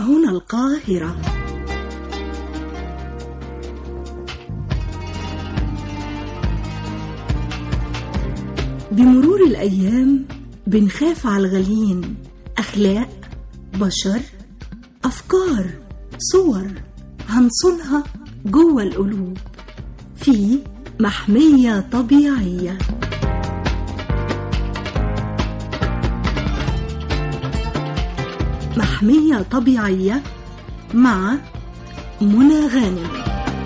هنا القاهرة بمرور الأيام بنخاف على الغاليين أخلاق بشر أفكار صور هنصونها جوه القلوب في محمية طبيعية محمية طبيعية مع منى غانم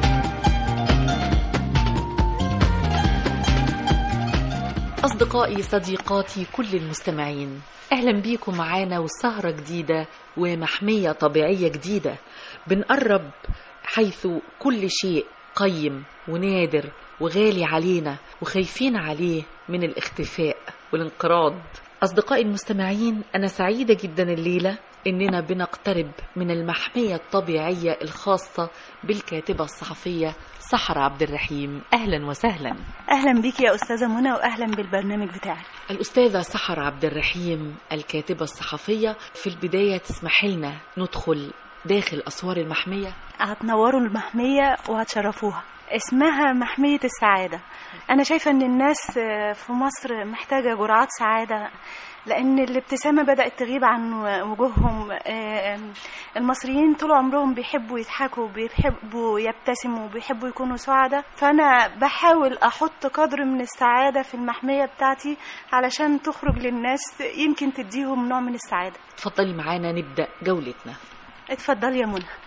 أصدقائي صديقاتي كل المستمعين أهلا بيكم معانا وسهرة جديدة ومحمية طبيعية جديدة بنقرب حيث كل شيء قيم ونادر وغالي علينا وخايفين عليه من الاختفاء والانقراض أصدقائي المستمعين أنا سعيدة جدا الليلة إننا بنقترب من المحمية الطبيعية الخاصة بالكاتبة الصحفية سحر عبد الرحيم أهلا وسهلا اهلا بيك يا استاذه منى واهلا بالبرنامج بتاعك الأستاذة سحر عبد الرحيم الكاتبة الصحفية في البداية تسمح لنا ندخل داخل أسوار المحمية هتنوروا المحميه وهتشرفوها اسمها محميه السعاده انا شايفه ان الناس آه، في مصر محتاجه جرعات سعاده لان الابتسامه بدات تغيب عن وجوههم آه، المصريين طول عمرهم بيحبوا يضحكوا بيحبوا يبتسموا بيحبوا يكونوا سعداء فانا بحاول احط قدر من السعاده في المحميه بتاعتي علشان تخرج للناس يمكن تديهم نوع من السعاده اتفضلي معانا نبدأ جولتنا اتفضلي يا منى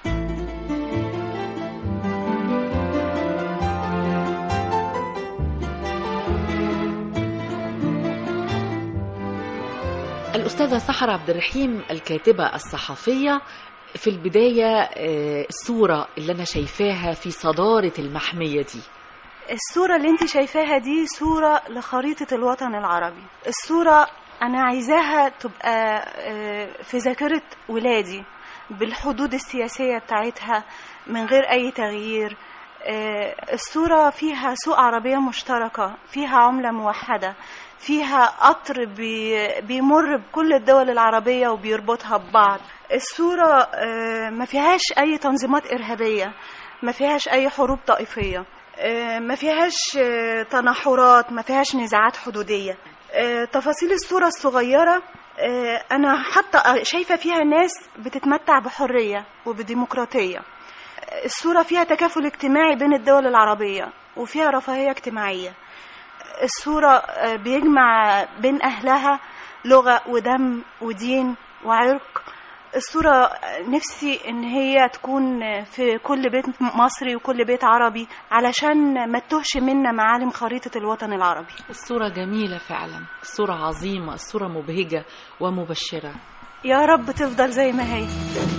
الأستاذة سحر عبد الرحيم الكاتبة الصحفية في البداية آه، الصورة اللي أنا شايفاها في صدارة المحمية دي الصورة اللي انت شايفاها دي صورة لخريطة الوطن العربي الصورة أنا عايزاها تبقى آه، في ذاكرة ولادي بالحدود السياسية بتاعتها من غير أي تغيير آه، الصورة فيها سوق عربية مشتركة فيها عملة موحدة فيها قطر بي بيمر بكل الدول العربية وبيربطها ببعض الصورة آه، ما فيهاش أي تنظيمات إرهابية ما فيهاش أي حروب طائفية آه، ما فيهاش آه، تنحرات ما فيهاش نزاعات حدودية آه، تفاصيل الصورة الصغيرة آه، أنا حتى شايفة فيها ناس بتتمتع بحرية وبديمقراطية الصورة فيها تكافل اجتماعي بين الدول العربية وفيها رفاهية اجتماعية الصورة آه، بيجمع بين أهلها لغة ودم ودين وعرق الصورة آه، نفسي إن هي تكون آه، في كل بيت مصري وكل بيت عربي علشان ما تتوهش منا معالم خريطة الوطن العربي الصورة جميلة فعلا الصورة عظيمة الصورة مبهجة ومبشرة يا رب تفضل زي ما هي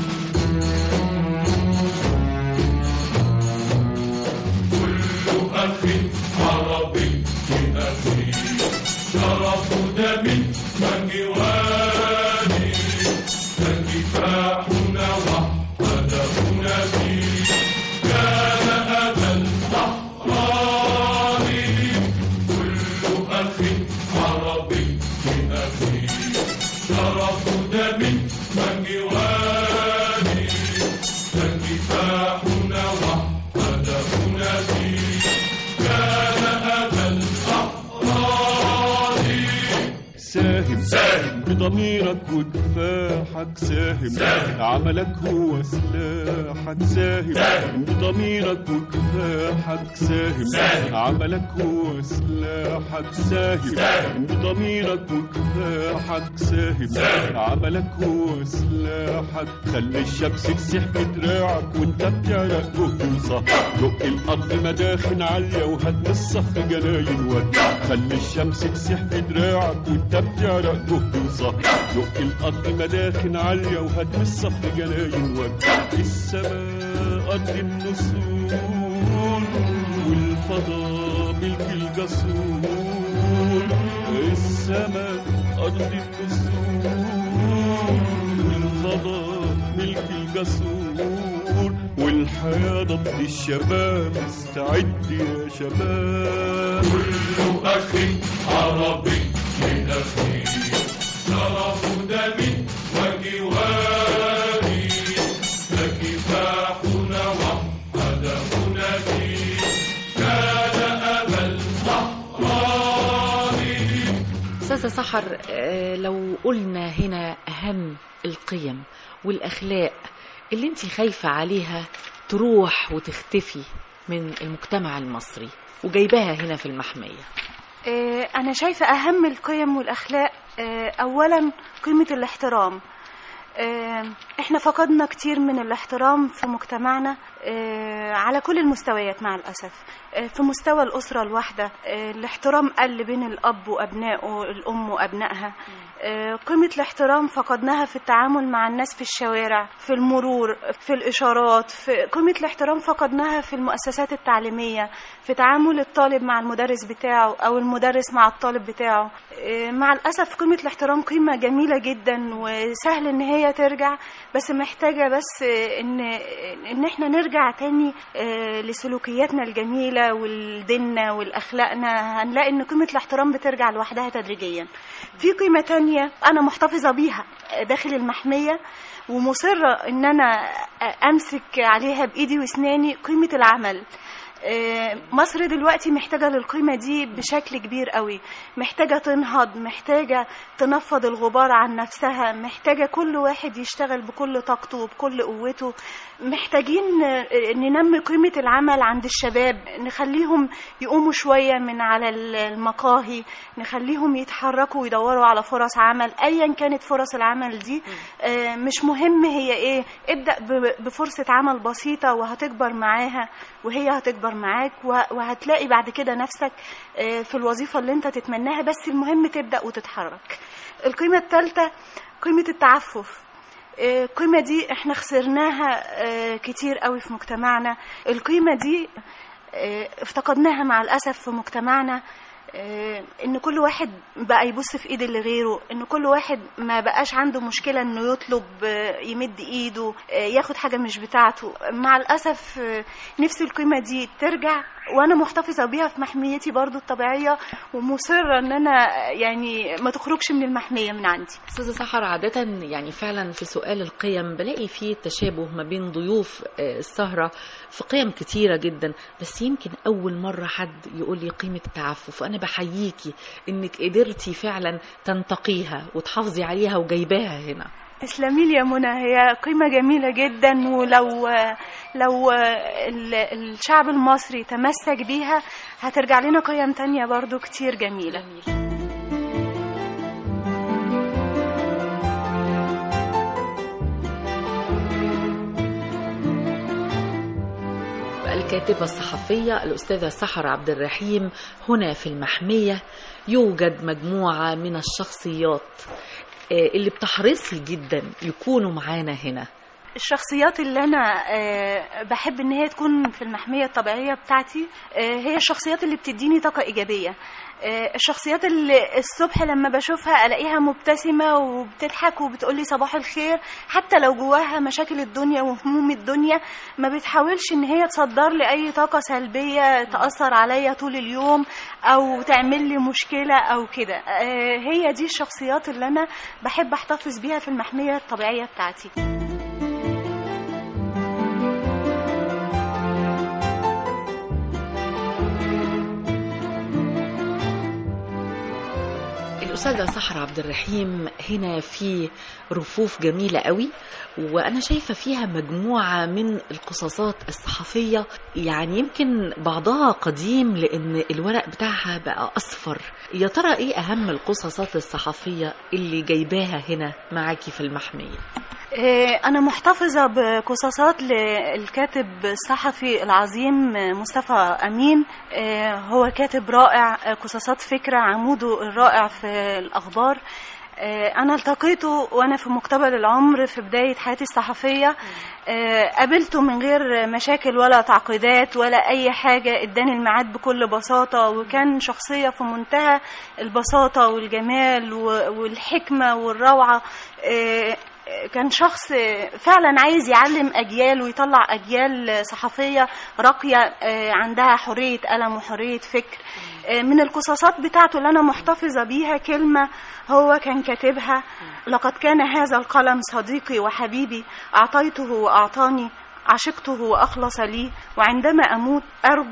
أخ عربي أخي شرف دمي وجواني فكفاحنا وحدهنا فيه كان أبا الأحرار كل أخ عربي أخي شرف دمي وجواني فكفاحنا وحدهنا فيه كان أبا الأحرار ساهم ساهم بضميرك وكفاحك ساهم ساهم. عملك هو سلاحك ساهم ساهم. بضميرك وكفاحك ساهم ساهم. عملك هو سلاحك ساهم ساهم. بضميرك وكفاحك ساهم ساهم. عملك هو سلاحك خلي الشمس تسيح بدراعك وانت بتعرق جهد وصح دق الارض مداخن عاليه وهد الصخر جناين ود خلي الشمس تسيح بدراعك وانت بتعرق جهد وصح دق الارض مداخن عاليه وهد الصخر جناين ود السماء ارض النسور والفضاء ملك الجسور السماء ارض النسور والفضاء ملك الجسور والحياة ضد الشباب استعد يا شباب كل أخ عربي أخي شرف دمي وجواري أستاذة سحر آه، لو قلنا هنا أهم القيم والأخلاق اللي انت خايفة عليها تروح وتختفي من المجتمع المصري وجايباها هنا في المحمية آه، أنا شايفة أهم القيم والأخلاق آه، أولا قيمة الاحترام آه، احنا فقدنا كتير من الاحترام في مجتمعنا آه، على كل المستويات مع الأسف آه، في مستوى الأسرة الواحدة آه، الاحترام قل بين الأب وأبنائه الأم وأبنائها آه، قيمة الاحترام فقدناها في التعامل مع الناس في الشوارع في المرور في الإشارات في قيمة الاحترام فقدناها في المؤسسات التعليمية في تعامل الطالب مع المدرس بتاعه أو المدرس مع الطالب بتاعه آه، مع الأسف قيمة الاحترام قيمة جميلة جدا وسهل إن هي ترجع بس محتاجة بس آه، إن إن إحنا نرجع تاني آه، لسلوكياتنا الجميلة والديننا والأخلاقنا هنلاقي إن قيمة الاحترام بترجع لوحدها تدريجيا في قيمة تانية أنا محتفظة بيها داخل المحمية ومصرة إن أنا أمسك عليها بإيدي وأسناني قيمة العمل آه، مصر دلوقتي محتاجة للقيمة دي بشكل كبير قوي محتاجة تنهض محتاجة تنفض الغبار عن نفسها محتاجة كل واحد يشتغل بكل طاقته وبكل قوته محتاجين آه، ننمي قيمة العمل عند الشباب نخليهم يقوموا شوية من على المقاهي نخليهم يتحركوا ويدوروا على فرص عمل أيا كانت فرص العمل دي آه، مش مهم هي ايه ابدأ ب- بفرصة عمل بسيطة وهتكبر معاها وهي هتكبر معاك و- وهتلاقي بعد كده نفسك آه، في الوظيفة اللي انت تتمناها بس المهم تبدأ وتتحرك القيمة الثالثة قيمة التعفف آه، القيمة دي احنا خسرناها آه، كتير قوي في مجتمعنا القيمة دي آه، افتقدناها مع الأسف في مجتمعنا آه، ان كل واحد بقى يبص في ايد اللي غيره ان كل واحد ما بقاش عنده مشكلة انه يطلب آه، يمد ايده آه، ياخد حاجة مش بتاعته مع الاسف آه، نفسي القيمة دي ترجع وانا محتفظة بيها في محميتي برضو الطبيعية ومصرة ان انا يعني ما تخرجش من المحمية من عندي أستاذة سحر عادة يعني فعلا في سؤال القيم بلاقي فيه تشابه ما بين ضيوف آه، السهرة في قيم كتيرة جدا بس يمكن أول مرة حد يقول لي قيمة التعفف وأنا بحييكي إنك قدرتي فعلا تنتقيها وتحافظي عليها وجايباها هنا تسلمي لي يا منى هي قيمة جميلة جدا ولو لو ال- الشعب المصري تمسك بيها هترجع لنا قيم تانية برضو كتير جميلة الكاتبة الصحفية الأستاذة سحر عبد الرحيم هنا في المحمية يوجد مجموعة من الشخصيات آه، اللي بتحرصي جدا يكونوا معانا هنا الشخصيات اللي انا آه، بحب ان هي تكون في المحميه الطبيعيه بتاعتي آه، هي الشخصيات اللي بتديني طاقه ايجابيه آه، الشخصيات اللي الصبح لما بشوفها الاقيها مبتسمه وبتضحك وبتقولي صباح الخير حتى لو جواها مشاكل الدنيا وهموم الدنيا ما بتحاولش ان هي تصدر لي اي طاقه سلبيه تاثر عليا طول اليوم او تعمل لي مشكله او كده آه، هي دي الشخصيات اللي انا بحب احتفظ بيها في المحميه الطبيعيه بتاعتي الأستاذة سحر عبد الرحيم هنا في رفوف جميلة قوي وأنا شايفة فيها مجموعة من القصصات الصحفية يعني يمكن بعضها قديم لأن الورق بتاعها بقى أصفر يا ترى إيه أهم القصصات الصحفية اللي جايباها هنا معاكي في المحمية آه، أنا محتفظة بقصصات للكاتب الصحفي العظيم آه، مصطفى أمين آه، هو كاتب رائع آه، قصصات فكرة عموده الرائع في الأخبار آه، أنا التقيته وأنا في مقتبل العمر في بداية حياتي الصحفية آه، قابلته من غير مشاكل ولا تعقيدات ولا أي حاجة اداني الميعاد بكل بساطة وكان شخصية في منتهى البساطة والجمال و- والحكمة والروعة آه، كان شخص فعلا عايز يعلم اجيال ويطلع اجيال صحفيه راقيه آه، عندها حريه قلم وحريه فكر آه، من القصصات بتاعته اللي انا محتفظه بيها كلمه هو كان كاتبها لقد كان هذا القلم صديقي وحبيبي اعطيته واعطاني عشقته واخلص لي وعندما اموت ارجو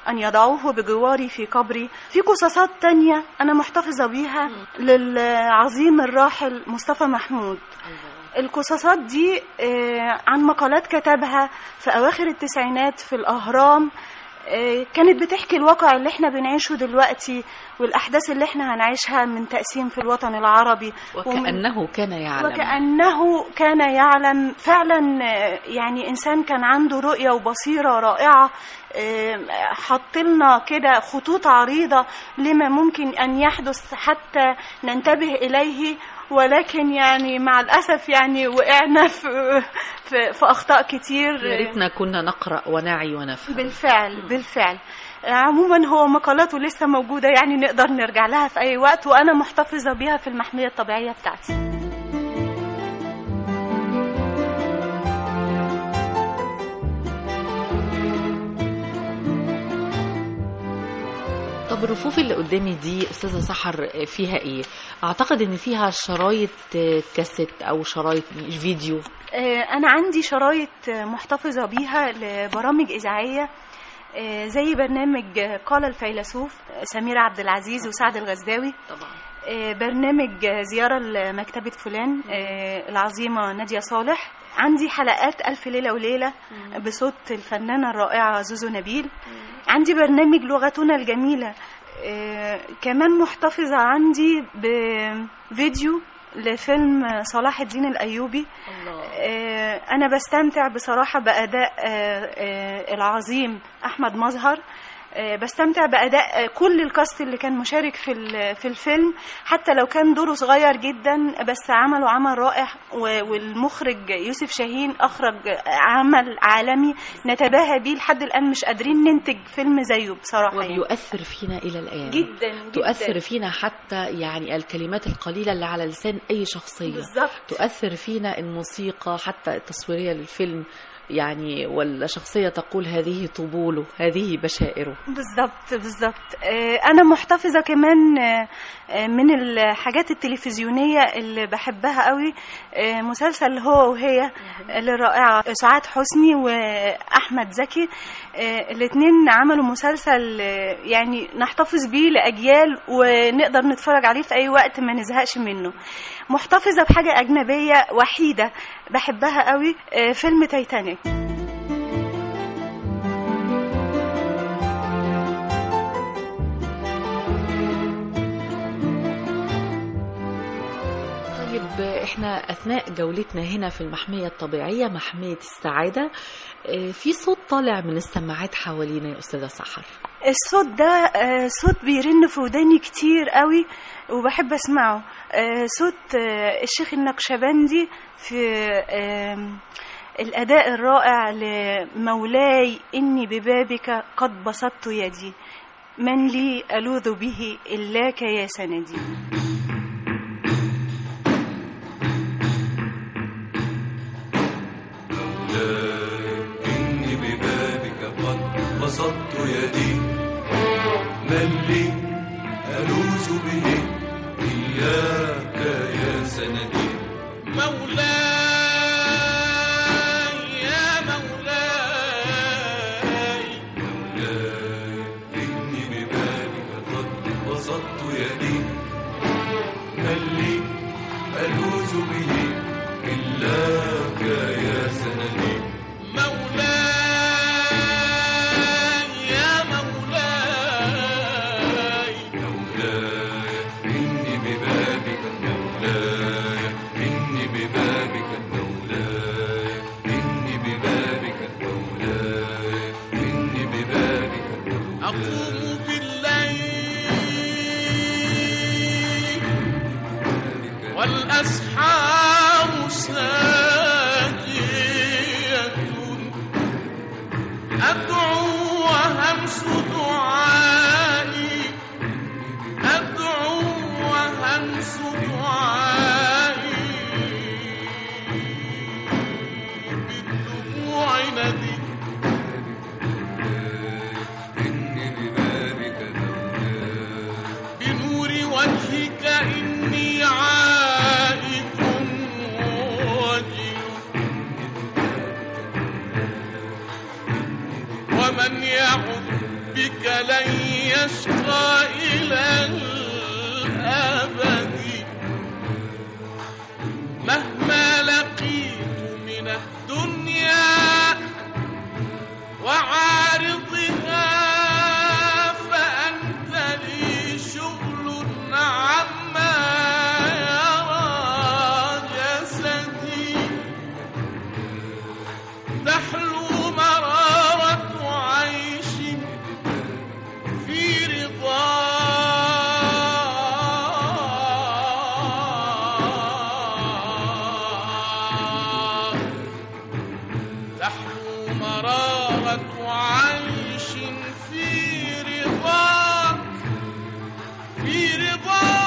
أن يضعوه بجواري في قبري في قصصات تانية أنا محتفظة بيها للعظيم الراحل مصطفى محمود القصصات دي آه، عن مقالات كتبها في أواخر التسعينات في الأهرام آه، كانت بتحكي الواقع اللي احنا بنعيشه دلوقتي والأحداث اللي احنا هنعيشها من تقسيم في الوطن العربي ومن- وكأنه كان يعلم وكأنه كان يعلم فعلا آه، يعني إنسان كان عنده رؤية وبصيرة رائعة آه، حط لنا كده خطوط عريضة لما ممكن أن يحدث حتى ننتبه إليه ولكن يعني مع الأسف يعني وقعنا في, في, في أخطاء كتير يا ريتنا كنا نقرأ ونعي ونفهم بالفعل بالفعل عموما هو مقالاته لسه موجودة يعني نقدر نرجع لها في أي وقت وأنا محتفظة بيها في المحمية الطبيعية بتاعتي طب الرفوف اللي قدامي دي استاذه سحر فيها ايه اعتقد ان فيها شرايط كاسيت او شرايط فيديو آه، أنا عندي شرايط آه، محتفظة بيها لبرامج إذاعية آه، زي برنامج آه، قال الفيلسوف آه، سمير عبد العزيز وسعد الغزاوي طبعا آه، برنامج آه، زيارة لمكتبة فلان آه، العظيمة نادية صالح عندي حلقات ألف ليلة وليلة بصوت الفنانة الرائعة زوزو نبيل عندي برنامج لغتنا الجميلة آه، كمان محتفظة عندي بفيديو لفيلم صلاح الدين الأيوبي الله آه، أنا بستمتع بصراحة بأداء آه، آه، العظيم أحمد مظهر آه، بستمتع بأداء آه، كل الكاست اللي كان مشارك في ال- في الفيلم حتى لو كان دوره صغير جدا بس عملوا عمل رائع و- والمخرج يوسف شاهين أخرج عمل عالمي نتباهى بيه لحد الآن مش قادرين ننتج فيلم زيه بصراحة يعني. وبيؤثر فينا الى الان جدا جدا تؤثر فينا حتى يعني الكلمات القليله اللي على لسان اي شخصيه بالظبط تؤثر فينا الموسيقى حتى التصويريه للفيلم يعني والشخصيه تقول هذه طبوله هذه بشائره بالظبط بالظبط آه، انا محتفظه كمان آه، آه، من الحاجات التلفزيونيه اللي بحبها قوي آه، مسلسل هو وهي للرائعه سعاد حسني واحمد زكي الاثنين عملوا مسلسل آه، يعني نحتفظ بيه لاجيال ونقدر نتفرج عليه في اي وقت ما نزهقش منه محتفظه بحاجه اجنبيه وحيده بحبها قوي آه، فيلم تايتانيك طيب احنا اثناء جولتنا هنا في المحميه الطبيعيه محميه السعاده آه، في صوت طالع من السماعات حوالينا يا استاذه سحر الصوت ده آه، صوت بيرن في وداني كتير قوي وبحب اسمعه آه، صوت آه، الشيخ النقشبندي في آم، الأداء الرائع لمولاي إني ببابك قد بسطت يدي من لي ألوذ به إلاك يا سندي إني ببابك قد بسطت يدي من لي ألوذ به إياك يا سندي مولاي يا مولاي مولاي إني ببابك قد بسطت يدي من لي ألوذ به إلاك يا سندي مولاي يا مولاي مولاي إني ببابك مولاي إني ببابك مولاي إني ببابك مولاي إني ببابك مولاي أقوم بالليل والأسحار ساجية أدعو وهمس دعائي أدعو وهمس دعائي بالدموع ندي إني ببابك مولاي بنور وجهك إني عائد وجل ومن يعد بك لن يشقى إلى الأبد مهما لقيت من الدنيا وعارضها فأنت لي شغل عما يرى جسدي تحلو مرارة عيش في رضا تحلو مرارة عيش في رضاك في رضا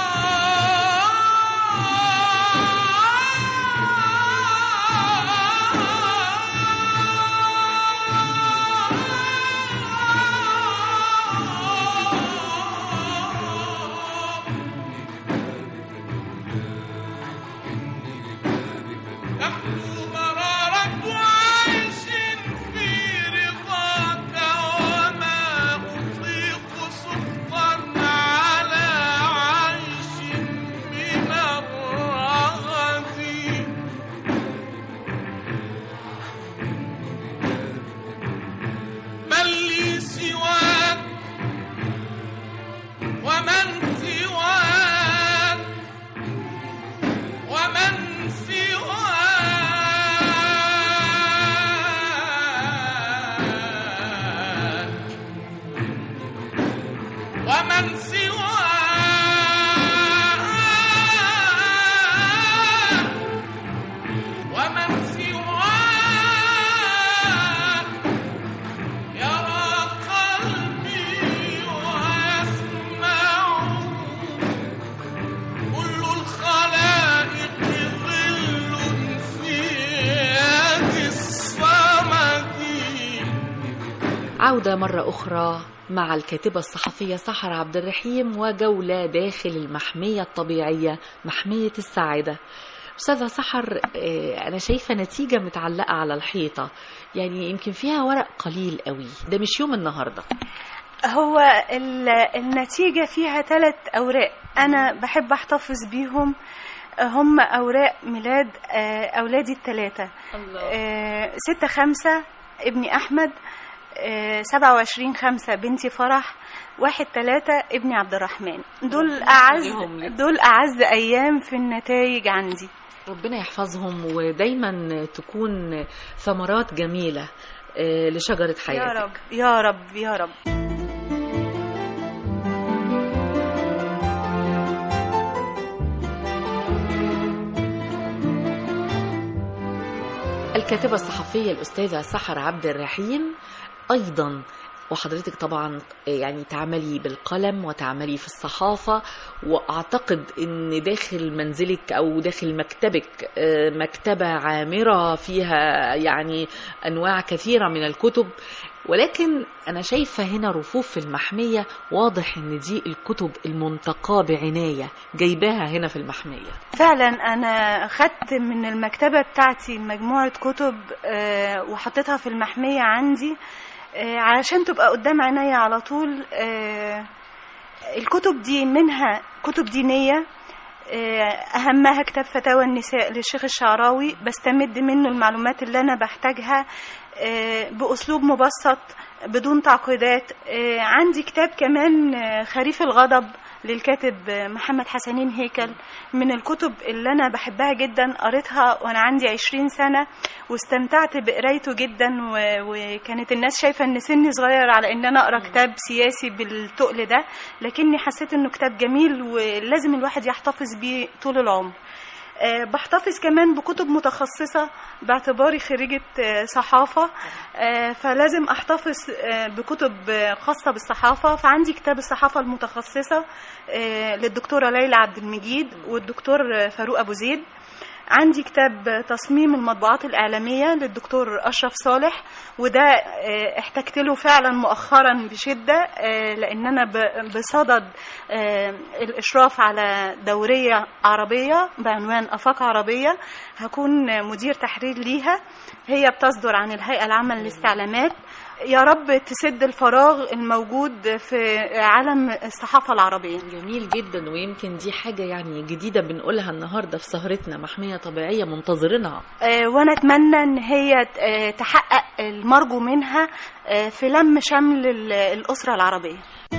تحلو مرارة عيش في رضاك وما أطيق سخطا على عيش من الرغد من لي سواك ومن سواك ومن سواك ومن سواك ومن سواك يرى قلبي ويسمع كل الخلائق ظل في يد الصمد عودة مرة أخرى مع الكاتبة الصحفية سحر عبد الرحيم وجولة داخل المحمية الطبيعية محمية السعادة أستاذة سحر آه، أنا شايفة نتيجة متعلقة على الحيطة يعني يمكن فيها ورق قليل قوي ده مش يوم النهاردة هو ال- النتيجة فيها ثلاث أوراق أنا بحب أحتفظ بيهم هم أوراق ميلاد آه، أولادي الثلاثة آه، ستة خمسة ابني أحمد آه، سبعة وعشرين خمسة بنتي فرح واحد ثلاثة ابني عبد الرحمن دول ربنا أعز يخليهم لك. دول أعز أيام في النتائج عندي ربنا يحفظهم ودايما تكون ثمرات جميلة آه، لشجرة يا حياتك رب يا رب يا رب الكاتبة الصحفية الأستاذة سحر عبد الرحيم أيضا وحضرتك طبعا يعني تعملي بالقلم وتعملي في الصحافة وأعتقد أن داخل منزلك أو داخل مكتبك آه، مكتبة عامرة فيها يعني أنواع كثيرة من الكتب ولكن أنا شايفة هنا رفوف في المحمية واضح أن دي الكتب المنتقاة بعناية جايباها هنا في المحمية فعلا انا خدت من المكتبه بتاعتي مجموعه كتب آه، وحطيتها في المحميه عندي آه، علشان تبقى قدام عينيا على طول آه، الكتب دي منها كتب دينيه آه، اهمها كتاب فتاوى النساء للشيخ الشعراوي بستمد منه المعلومات اللي انا بحتاجها آه، باسلوب مبسط بدون تعقيدات آه، عندي كتاب كمان آه، خريف الغضب للكاتب آه، محمد حسنين هيكل من الكتب اللي أنا بحبها جدا قريتها وأنا عندي عشرين سنة واستمتعت بقرايته جدا و... وكانت الناس شايفة إن سني صغير على إن أنا أقرأ كتاب سياسي بالتقل ده لكني حسيت إنه كتاب جميل ولازم الواحد يحتفظ بيه طول العمر آه، بحتفظ كمان بكتب متخصصة باعتباري خريجة آه، صحافة آه، فلازم أحتفظ آه، بكتب آه، خاصة بالصحافة فعندي كتاب الصحافة المتخصصة آه، للدكتورة ليلى عبد المجيد والدكتور آه، فاروق أبو زيد عندي كتاب تصميم المطبوعات الإعلامية للدكتور أشرف صالح وده آه، احتجت له فعلا مؤخرا بشدة آه، لأن أنا ب- بصدد آه، الإشراف على دورية عربية بعنوان أفاق عربية هكون مدير تحرير ليها هي بتصدر عن الهيئة العامة للاستعلامات يا رب تسد الفراغ الموجود في عالم الصحافة العربية جميل جدا ويمكن دي حاجة يعني جديدة بنقولها النهاردة في سهرتنا محمية طبيعية منتظرينها آه، وانا اتمنى ان هي آه، تحقق المرجو منها آه، في لم شمل ال- الاسره العربيه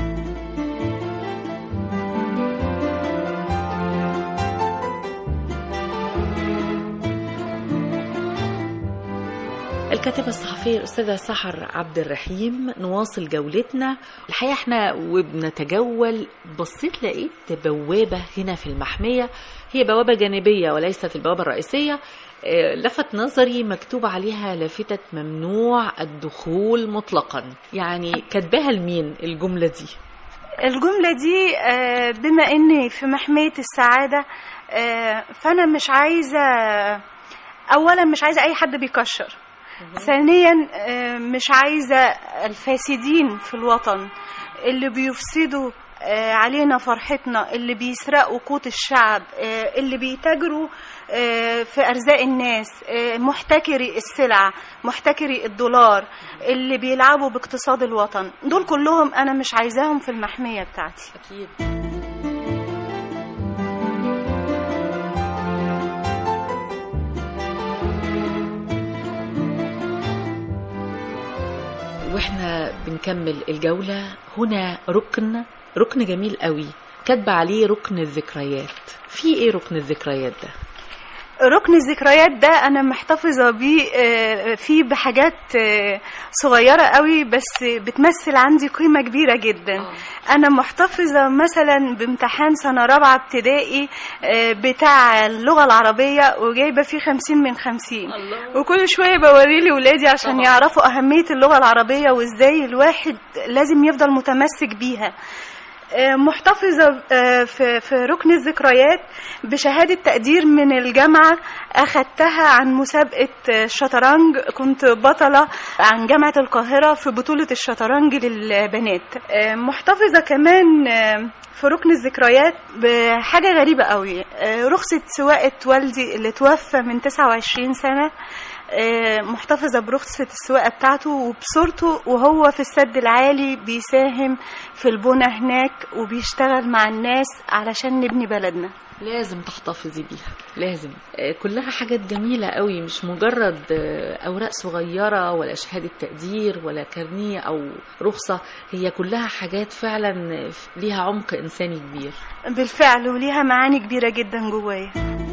الكاتبة الصحفية الأستاذة سحر عبد الرحيم نواصل جولتنا الحقيقة احنا وبنتجول بصيت لقيت بوابة هنا في المحمية هي بوابة جانبية وليست البوابة الرئيسية آه، لفت نظري مكتوب عليها لافتة ممنوع الدخول مطلقا يعني كاتباها لمين الجملة دي الجمله دي آه، بما اني في محميه السعاده آه، فانا مش عايزه اولا مش عايزه اي حد بيكشر ثانيا آه، مش عايزه الفاسدين في الوطن اللي بيفسدوا آه، علينا فرحتنا اللي بيسرقوا قوت الشعب آه، اللي بيتاجروا آه، في ارزاق الناس آه، محتكري السلع محتكري الدولار اللي بيلعبوا باقتصاد الوطن دول كلهم انا مش عايزاهم في المحميه بتاعتي أكيد واحنا بنكمل الجولة هنا ركن ركن جميل قوي كاتبة عليه ركن الذكريات في ايه ركن الذكريات ده ركن الذكريات ده انا محتفظه بيه آه، فيه بحاجات آه، صغيره قوي بس بتمثل عندي قيمه كبيره جدا انا محتفظه مثلا بامتحان سنه رابعه ابتدائي آه، بتاع اللغه العربيه وجايبه فيه خمسين من خمسين الله. وكل شويه بوريه لاولادي عشان طبعا. يعرفوا اهميه اللغه العربيه وازاي الواحد لازم يفضل متمسك بيها آه، محتفظة آه، في في ركن الذكريات بشهادة تقدير من الجامعة أخدتها عن مسابقة آه، شطرنج كنت بطلة عن جامعة القاهرة في بطولة الشطرنج للبنات آه، محتفظة كمان آه، في ركن الذكريات بحاجة غريبة قوي آه، رخصة سواقة والدي اللي توفى من 29 سنة آه، محتفظة برخصة السواقة بتاعته وبصورته وهو في السد العالي بيساهم في البنى هناك وبيشتغل مع الناس علشان نبني بلدنا لازم تحتفظي بيها لازم آه، كلها حاجات جميلة قوي مش مجرد آه، أوراق صغيرة ولا شهادة تقدير ولا كارنيه أو رخصة هي كلها حاجات فعلا ليها عمق إنساني كبير بالفعل وليها معاني كبيرة جدا جوايا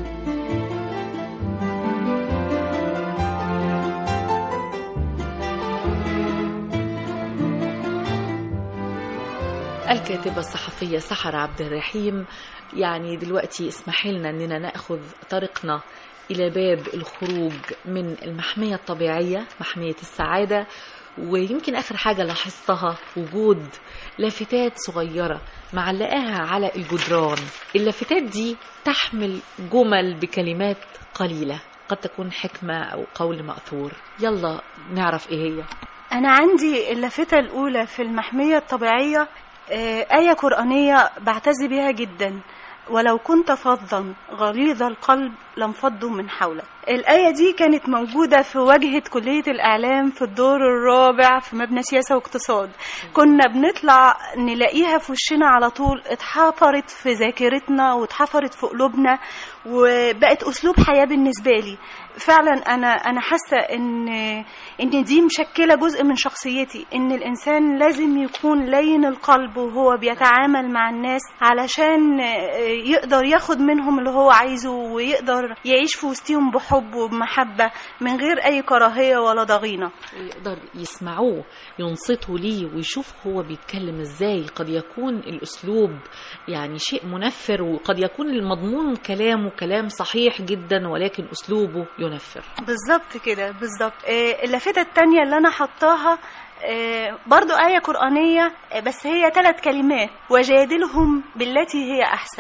الكاتبة الصحفية سحر عبد الرحيم يعني دلوقتي اسمحي لنا اننا ناخذ طريقنا الى باب الخروج من المحمية الطبيعية محمية السعادة ويمكن اخر حاجة لاحظتها وجود لافتات صغيرة معلقاها على الجدران اللافتات دي تحمل جمل بكلمات قليلة قد تكون حكمة او قول مأثور يلا نعرف ايه هي أنا عندي اللافتة الأولى في المحمية الطبيعية آه، آية قرآنية بعتز بيها جدا ولو كنت فظا غليظ القلب لانفضوا من حولك الآية دي كانت موجودة في واجهة كلية الإعلام في الدور الرابع في مبنى سياسة واقتصاد كنا بنطلع نلاقيها في وشنا على طول اتحفرت في ذاكرتنا واتحفرت في قلوبنا وبقت أسلوب حياة بالنسبة لي فعلا أنا أنا حاسة إن إن دي مشكلة جزء من شخصيتي إن الإنسان لازم يكون لين القلب وهو بيتعامل مع الناس علشان يقدر ياخد منهم اللي هو عايزه ويقدر يعيش في وسطهم بحب وبمحبة من غير أي كراهية ولا ضغينة يقدر يسمعوه ينصتوا ليه ويشوف هو بيتكلم ازاي قد يكون الاسلوب يعني شيء منفر وقد يكون المضمون كلامه كلام صحيح جدا ولكن اسلوبه ينفر بالظبط كده بالظبط آه، اللافتة التانية اللي أنا حطاها آه، برضو آية قرآنية آه، بس هي ثلاث كلمات وجادلهم بالتي هي أحسن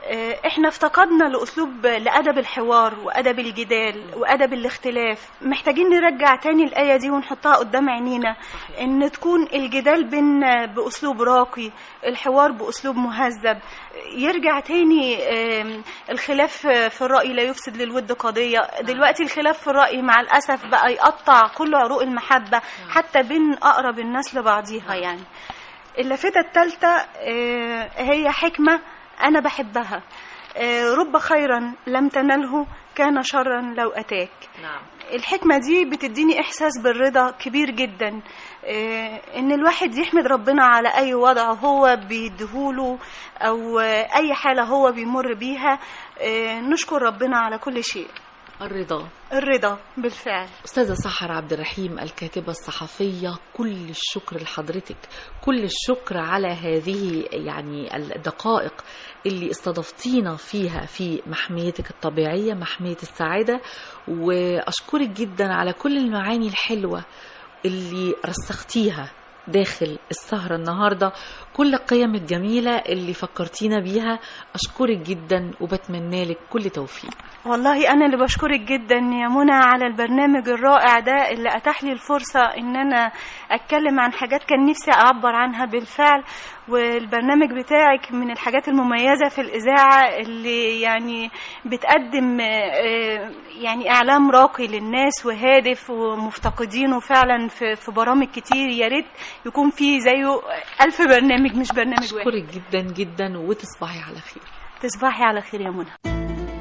آه، احنا افتقدنا لاسلوب لادب الحوار وادب الجدال وادب الاختلاف محتاجين نرجع تاني الايه دي ونحطها قدام عينينا ان تكون الجدال بينا باسلوب راقي الحوار باسلوب مهذب يرجع تاني آم، الخلاف في الراي لا يفسد للود قضيه دلوقتي الخلاف في الراي مع الاسف بقى يقطع كل عروق المحبه حتى بين اقرب الناس لبعضيها يعني اللافته الثالثه هي حكمه انا بحبها آه، رب خيرا لم تنله كان شرا لو اتاك نعم الحكمة دي بتديني إحساس بالرضا كبير جدا آه، إن الواحد يحمد ربنا على أي وضع هو بيديهوله أو آه، أي حالة هو بيمر بيها آه، نشكر ربنا على كل شيء الرضا الرضا بالفعل أستاذة سحر عبد الرحيم الكاتبة الصحفية كل الشكر لحضرتك كل الشكر على هذه يعني الدقائق اللي استضفتينا فيها في محميتك الطبيعية محمية السعادة وأشكرك جدا على كل المعاني الحلوة اللي رسختيها داخل السهرة النهاردة كل القيم الجميلة اللي فكرتينا بيها أشكرك جدا وبتمنى لك كل توفيق والله أنا اللي بشكرك جدا يا منى على البرنامج الرائع ده اللي أتاح لي الفرصة إن أنا أتكلم عن حاجات كان نفسي أعبر عنها بالفعل والبرنامج بتاعك من الحاجات المميزة في الإذاعة اللي يعني بتقدم آه، يعني إعلام راقي للناس وهادف ومفتقدينه فعلا في في برامج كتير يا ريت يكون في زيه ألف برنامج مش برنامج واحد أشكرك جدا جدا وتصبحي على خير تصبحي على خير يا منى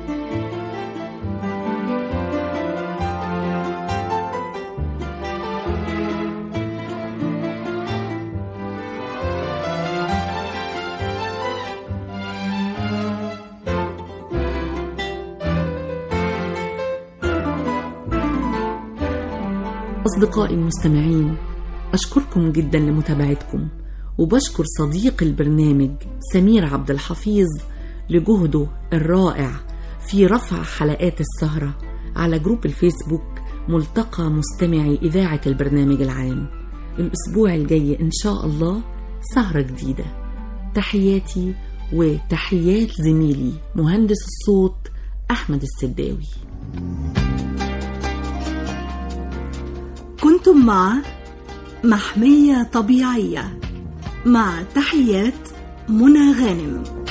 أصدقائي المستمعين أشكركم جدا لمتابعتكم وبشكر صديق البرنامج سمير عبد الحفيظ لجهده الرائع في رفع حلقات السهرة على جروب الفيسبوك ملتقى مستمعي إذاعة البرنامج العام الأسبوع الجاي إن شاء الله سهرة جديدة تحياتي وتحيات زميلي مهندس الصوت أحمد السداوي كنتم مع محمية طبيعية مع تحيات منى غانم